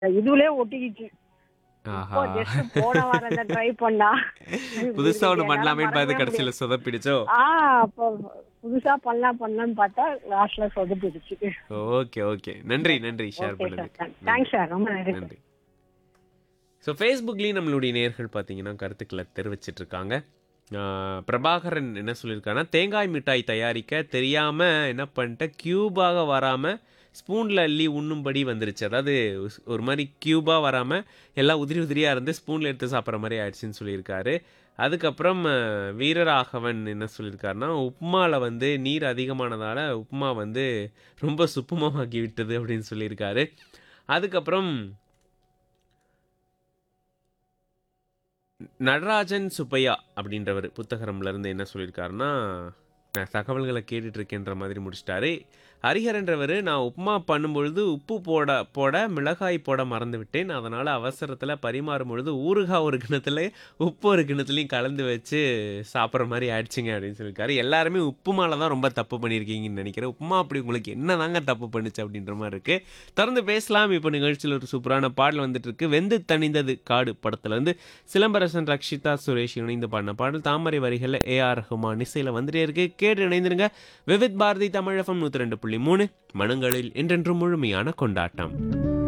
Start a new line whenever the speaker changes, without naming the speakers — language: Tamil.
இதுலயே ஒட்டிக்கிச்சு
ஆஹா
இப்போ ஜஸ்ட் போன வாரம் ட்ரை பண்ணா
புதுசா ஒண்ணு
என்னால
பண்ணலாமேன்னு பார்த்து
மறக்கவே
கடைசியில சொதப்பிடுச்சோ
ஆ அப்போ புதுசா பண்ணலாம் பண்ணலாம்னு பார்த்தா லாஸ்ட்ல சொதப்பிடுச்சு
ஓகே ஓகே நன்றி நன்றி ஷேர்
ஓகே
பண்ணதுக்கு
சார் தேங்க்ஸ் சார் ரொம்ப நன்றி
நன்றி ஸோ ஃபேஸ்புக்லேயும் நம்மளுடைய நேர்கள் பார்த்தீங்கன்னா கருத்துக்களை தெரிவிச்சிட்டு இருக்காங்க ஆஹ் பிரபாகரன் என்ன சொல்லியிருக்காருன்னா தேங்காய் மிட்டாய் தயாரிக்க தெரியாமல் என்ன பண்ணிட்டேன் க்யூபாக வராமல் ஸ்பூனில் அள்ளி உண்ணும்படி வந்துருச்சு அதாவது உஸ்- ஒரு மாதிரி க்யூபாக வராமல் எல்லாம் உதிரி உதிரியாக இருந்து ஸ்பூனில் எடுத்து சாப்பிட்ற மாதிரி ஆயிடுச்சுன்னு சொல்லியிருக்காரு அதுக்கப்புறம் அஹ், வீரராகவன் என்ன சொல்லியிருக்காருன்னா உப்புமாவில் வந்து நீர் அதிகமானதால் உப்புமா வந்து ரொம்ப சுப்புமமாக்கி விட்டது அப்படின்னு சொல்லியிருக்காரு அதுக்கப்புறம் நடராஜன் சுப்பையா அப்படின்றவர் புத்தகரம்ல இருந்து என்ன சொல்லியிருக்காருன்னா நான் தகவல்களை கேட்டுட்டு இருக்கேன்ற மாதிரி முடிச்சிட்டாரு ஹரிஹரன்றவர் நான் உப்புமா பண்ணும்பொழுது உப்பு போட போட மிளகாய் போட மறந்து விட்டேன் அதனால் அவசரத்தில் பரிமாறும் பொழுது ஊறுகாய் ஒரு கிணத்துல உப்பு ஒரு கிணத்துலையும் கலந்து வச்சு சாப்பிட்ற மாதிரி ஆயிடுச்சுங்க அப்படின்னு சொல்லியிருக்காரு எல்லாருமே உப்புமால தான் ரொம்ப தப்பு பண்ணியிருக்கீங்கன்னு நினைக்கிறேன் உப்புமா அப்படி உங்களுக்கு என்ன தாங்க தப்பு பண்ணுச்சு அப்படின்ற மாதிரி இருக்குது தொடர்ந்து பேசலாம் இப்போ நிகழ்ச்சியில் ஒரு சூப்பரான பாடல் வந்துட்டு இருக்கு வெந்து தணிந்தது காடு படத்துல இருந்து சிலம்பரசன் ரக்ஷிதா சுரேஷ் இணைந்து பாடின பாடல் தாமரை வரிகளில் ஏஆர் ரஹ்மான் இசையில் வந்துட்டே இருக்கு கேட்டு இணைந்திருங்க விவித் பாரதி தமிழகம் நூற்றி ரெண்டு புள்ளி மூணு மனங்களில் என்றென்றும் முழுமையான கொண்டாட்டம்